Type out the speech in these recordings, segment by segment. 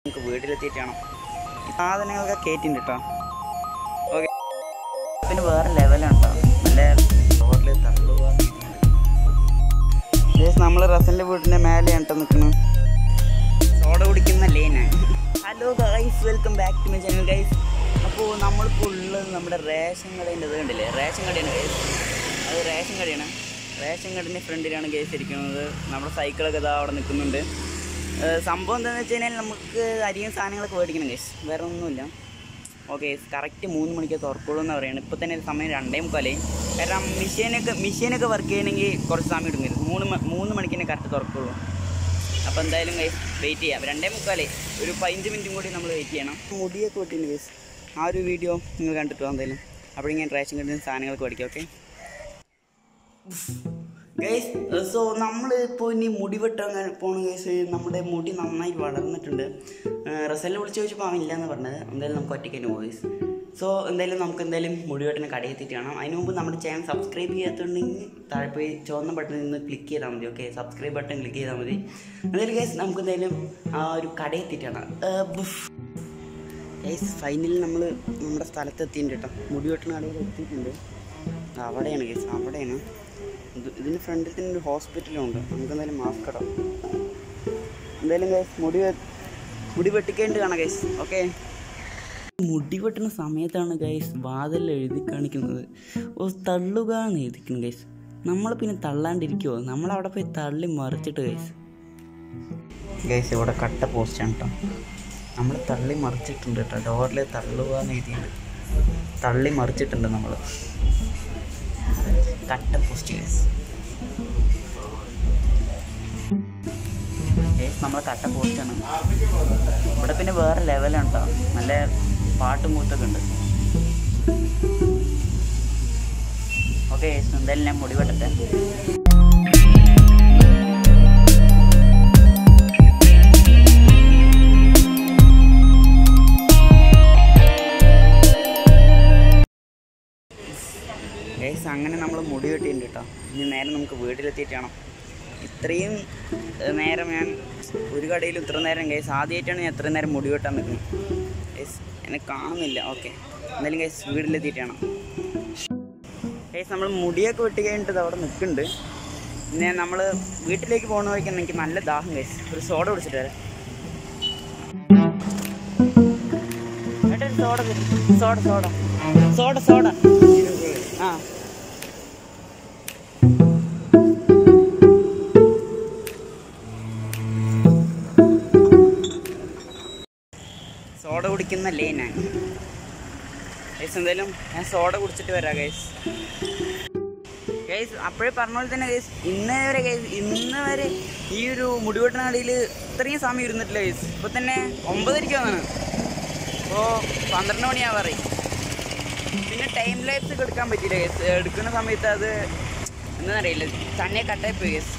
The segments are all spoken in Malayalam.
നമുക്ക് വീട്ടിലെത്തിയിട്ട് വേണം സാധനങ്ങളൊക്കെ കയറ്റിണ്ട് കേട്ടോ ഓക്കെ പിന്നെ വേറെ ലെവലാണ് കേട്ടോ നല്ല റോഡിൽ തള്ളുക നമ്മൾ റസലിൻ്റെ വീടിൻ്റെ മേലെയാണ് കേട്ടോ നിൽക്കുന്നത് സോഡ കുടിക്കുന്നല്ലേ ഞാൻ hello guys welcome back to my channel guys അപ്പോൾ നമ്മളിപ്പോൾ ഉള്ളത് നമ്മുടെ റേഷൻ കടേൻ്റെ ഇത് കണ്ടില്ലേ റേഷൻ കടയാണ് ഗൈസ് അത് റേഷൻ കടയാണ് റേഷൻ കടേൻ്റെ ഫ്രണ്ടിലാണ് ഗൈസ് ഇരിക്കുന്നത് നമ്മുടെ സൈക്കിളൊക്കെ ഇതാ അവിടെ നിൽക്കുന്നുണ്ട് ഏഹ് സംഭവം എന്താണെന്ന് വെച്ച് കഴിഞ്ഞാൽ നമുക്ക് അരിയും സാധനങ്ങളൊക്കെ മേടിക്കണം ഗൈസ് വേറെ ഒന്നുമില്ല ഓക്കെ കറക്റ്റ് മൂന്ന് മണിക്ക് തുറക്കുള്ളൂ എന്ന് പറയുന്നത് ഇപ്പോൾ തന്നെ സമയം രണ്ടേ മുക്കാലായി കാരണം മെഷീനൊക്കെ മെഷീനൊക്കെ വർക്ക് ചെയ്യണമെങ്കിൽ കുറച്ച് സമയം എടുക്കും മൂന്ന് മ- മൂന്ന് മണിക്ക് തന്നെ കറക്റ്റ് തുറക്കുള്ളൂ അപ്പോൾ എന്തായാലും ഗൈസ് വെയിറ്റ് ചെയ്യാം രണ്ടേ മുക്കാലേ ഒരു പതിനഞ്ച് മിനിറ്റും കൂടി നമ്മൾ വെയിറ്റ് ചെയ്യണം മുടിയൊക്കെ വെട്ടിണ്ട് ഗൈസ് ആ ഒരു വീഡിയോ നിങ്ങൾ കണ്ടിട്ട് വാ എന്തായാലും അപ്പോഴെങ്കിൽ റേഷൻ കടയിൽ സാധനങ്ങളൊക്കെ മേടിക്കാം ഓക്കെ ഗൈസ് സോ നമ്മൾ ഇപ്പോൾ ഇനി മുടി വെട്ടാൻ പോണ ഗൈസ് നമ്മുടെ മുടി നന്നായി വളർന്നിട്ടുണ്ട് റിസൾട്ട് വിളിച്ച് ചോദിച്ചപ്പോൾ അവൻ ഇല്ലയെന്ന് പറഞ്ഞത് എന്തായാലും നമുക്ക് ഒറ്റയ്ക്ക് തന്നെ പോകും ഗൈസ് സോ എന്തായാലും നമുക്ക് എന്തായാലും മുടി വെട്ടിന് കടയിൽ എത്തിയിട്ട് കാണാം അതിന് മുമ്പ് നമ്മുടെ ചാനൽ സബ്സ്ക്രൈബ് ചെയ്യാത്തുണ്ടെങ്കിൽ താഴെ പോയി ചുവന്ന ബട്ടണിൽ നിന്ന് ക്ലിക്ക് ചെയ്താൽ മതി ഓക്കെ സബ്സ്ക്രൈബ് ബട്ടൺ ക്ലിക്ക് ചെയ്താൽ മതി എന്തായാലും ഗൈസ് നമുക്ക് എന്തായാലും ആ ഒരു കടയിൽ എത്തിയിട്ട് കാണാം ഗൈസ് ഫൈനലിൽ നമ്മൾ നമ്മുടെ സ്ഥലത്ത് എത്തിയിട്ടുണ്ട് കേട്ടോ മുടി വെട്ടുന്ന കടയിൽ എത്തിയിട്ടുണ്ട് അവിടെയാണ് കേസ് അവിടെയാണ് ഇത് ഇതിന് ഫ്രണ്ടിൽ തന്നെ ഒരു ഹോസ്പിറ്റലും ഉണ്ട് നമുക്ക് എന്തായാലും മാസ്ക് ഇടാം എന്തായാലും കേസ് മുടി വെ- മുടി വെട്ടിക്കേണ്ടി കാണാം കേസ് ഓക്കെ മുടി വെട്ടുന്ന സമയത്താണ് ഗൈസ് വാതിൽ എഴുതി കാണിക്കുന്നത് ഓ തള്ളുക എന്ന് എഴുതിക്കുന്നു ഗൈസ് നമ്മൾ പിന്നെ തള്ളാണ്ടിരിക്കുമോ നമ്മളവിടെ പോയി തള്ളി മറിച്ചിട്ട് ഗൈസ് ഗൈസ് ഇവിടെ കട്ട പോസ്റ്റാണ് കേട്ടോ നമ്മൾ തള്ളി മറിച്ചിട്ടുണ്ട് കേട്ടോ ഡോറിൽ തള്ളുക എന്ന് എഴുതിയിട്ടുണ്ട് തള്ളി മറിച്ചിട്ടുണ്ട് നമ്മൾ കട്ട പോസ്റ്റ് ഗൈസ് ഗൈസ് നമ്മളെ കട്ട പോസ്റ്റാണ് ഇവിടെ പിന്നെ വേറെ ലെവലാണ് കേട്ടോ നല്ല പാട്ടും കൂത്തൊക്കെ ഉണ്ട് ഓക്കെ എന്തായാലും ഞാൻ മുടി വെട്ടട്ടെ ഗൈസ് അങ്ങനെ നമ്മൾ മുടി വെട്ടിയിട്ടുണ്ട് കേട്ടോ ഇനി നേരെ നമുക്ക് വീട്ടിലെത്തിയിട്ട് വേണം ഇത്രയും ഏഹ്, നേരം ഞാൻ ഒരു കടയിൽ ഇത്ര നേരം ഗൈസ് ആദ്യമായിട്ടാണ് ഞാൻ ഇത്ര നേരം മുടി വെട്ടാൻ നിൽക്കുന്നത് ഗൈസ് എന്നെ കാണുന്നില്ല ഓക്കെ എന്തായാലും ഗൈസ് വീട്ടിലെത്തിയിട്ട് വേണം ഗൈസ് നമ്മൾ മുടിയൊക്കെ വെട്ടി കഴിഞ്ഞിട്ട് ഇത് അവിടെ നിൽക്കുന്നുണ്ട് പിന്നെ നമ്മൾ വീട്ടിലേക്ക് പോകുന്ന വഴിക്ക് എനിക്ക് നല്ല ദാഹം ഗൈസ് ഒരു സോഡ കുടിച്ചിട്ട് വരാം ഏട്ടാ, ഒരു സോഡ തരൂ. സോഡ സോഡ സോഡ സോഡ ആ സോഡ കുടിക്കുന്നല്ലേ ഞാൻ ഗൈസ് എന്തായാലും ഞാൻ സോഡ കുടിച്ചിട്ട് വരാം ഗൈസ് ഗൈസ് അപ്പോഴേ പറഞ്ഞ പോലെ തന്നെ ഗൈസ് ഇന്ന് വരെ ഗൈസ് ഇന്ന് വരെ ഈ ഒരു മുടിവെട്ടണ കടയിൽ ഇത്രയും സമയം ഇരുന്നിട്ടില്ല ഗൈസ് ഇപ്പൊ തന്നെ ഒമ്പതരയ്ക്ക് വന്നാണ് അപ്പോൾ പന്ത്രണ്ട് മണിയാവാറേ പിന്നെ ടൈം ലൈപ്സ് ഒക്കെ എടുക്കാൻ പറ്റിയില്ല ഗൈസ് എടുക്കുന്ന സമയത്ത് അത് എന്താണെന്നറിയില്ല തന്നെ കട്ടായി പോയി ഗൈസ്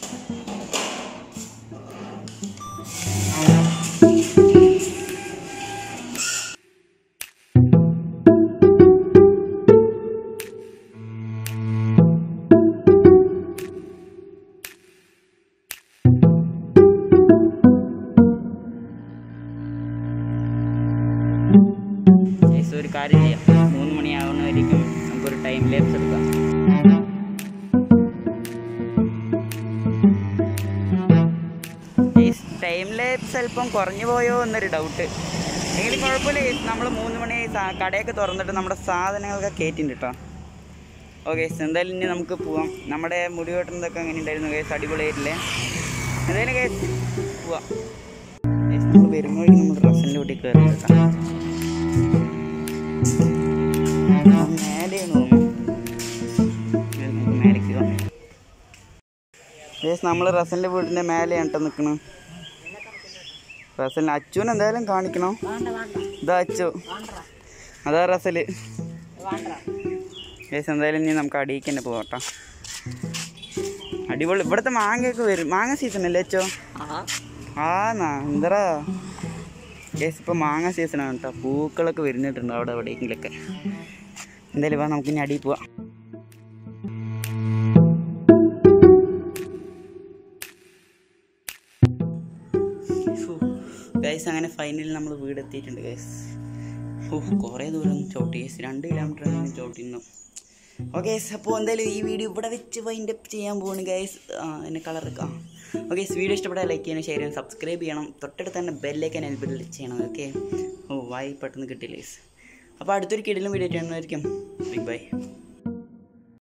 ഗൈസ് ഒരു കാര്യം ചെയ്യാം മൂന്ന് മണിയാവുന്നവരേക്കും നമുക്കൊരു ടൈം ലാപ്സ് എടുക്കാം ടൈം ലാപ്സ് അല്പം കുറഞ്ഞു പോയോ എന്നൊരു ഡൗട്ട് എങ്കിലും കുഴപ്പമില്ല നമ്മൾ മൂന്ന് മണി സാ- കടയൊക്കെ തുറന്നിട്ട് നമ്മുടെ സാധനങ്ങളൊക്കെ കയറ്റിണ്ട് കേട്ടോ ഓക്കെ എന്തായാലും ഇനി നമുക്ക് പോവാം നമ്മുടെ മുടി വെട്ടുന്നതൊക്കെ എങ്ങനെ ഉണ്ടായിരുന്നു കേസ് അടിപൊളിയായിട്ടില്ലേ എന്തായാലും കേസ് പോവാം ഗൈസ്, നമ്മൾ വരുമ്പോൾ വഴി നമ്മൾ റസലിൻ്റെ വീട്ടിൽ കയറുന്നുണ്ട് കേട്ടോ ആ, മേലെയാണ് തോന്നുന്നു ഇത് നമുക്ക് മേലേക്ക് പോവാം ഗൈസ് നമ്മൾ റസലിൻ്റെ വീടിൻ്റെ മേലെയാണ് കേട്ടോ നിൽക്കുന്നത് റസലിന് അച്ചുവിന് എന്തായാലും കാണിക്കണോ ഇതാ അച്ചു അതാ റസല് ഗൈസ് എന്തായാലും ഇനി നമുക്ക് അടിയിക്ക് തന്നെ പോവാം കേട്ടോ അടിപൊളി ഇവിടുത്തെ മാങ്ങയൊക്കെ വരും മാങ്ങ സീസൺ അല്ലേ അച്ചോ ആ നാ എന്തടാ ഗൈസ് ഇപ്പോൾ മാങ്ങ സീസണാണ് കേട്ടോ പൂക്കളൊക്കെ വരുന്നിട്ടുണ്ട് അവിടെ എവിടെയെങ്കിലൊക്കെ എന്തായാലും വാ നമുക്ക് ഇനി അടിയിൽ പോവാം ഗൈസ് അങ്ങനെ ഫൈനലിൽ നമ്മൾ വീട് എത്തിയിട്ടുണ്ട് ഗൈസ് ഓ കുറേ ദൂരം ചവിട്ടി ഗൈസ് രണ്ട് കിലോമീറ്റർ ചവിട്ടിയിരുന്നു ഓക്കെ അപ്പോൾ എന്തായാലും ഈ വീഡിയോ ഇവിടെ വെച്ച് വൈൻഡ് അപ്പ് ചെയ്യാൻ പോവാണ് ഗൈസ് എന്നെ കളർ ആ ഓക്കെ വീഡിയോ ഇഷ്ടപ്പെട്ടാൽ ലൈക്ക് ചെയ്യണം ഷെയർ ചെയ്യണം സബ്സ്ക്രൈബ് ചെയ്യണം തൊട്ടടുത്ത് തന്നെ ബെല്ലേക്ക് എനേബിൾ ചെയ്യണം ഓക്കെ ഓ വായി പെട്ടെന്ന് കിട്ടില്ല ഗൈസ് അപ്പോൾ അടുത്തൊരു കിടിലും വീഡിയോ ചെയ്യുന്നതായിരിക്കും ബിഗ് ബൈ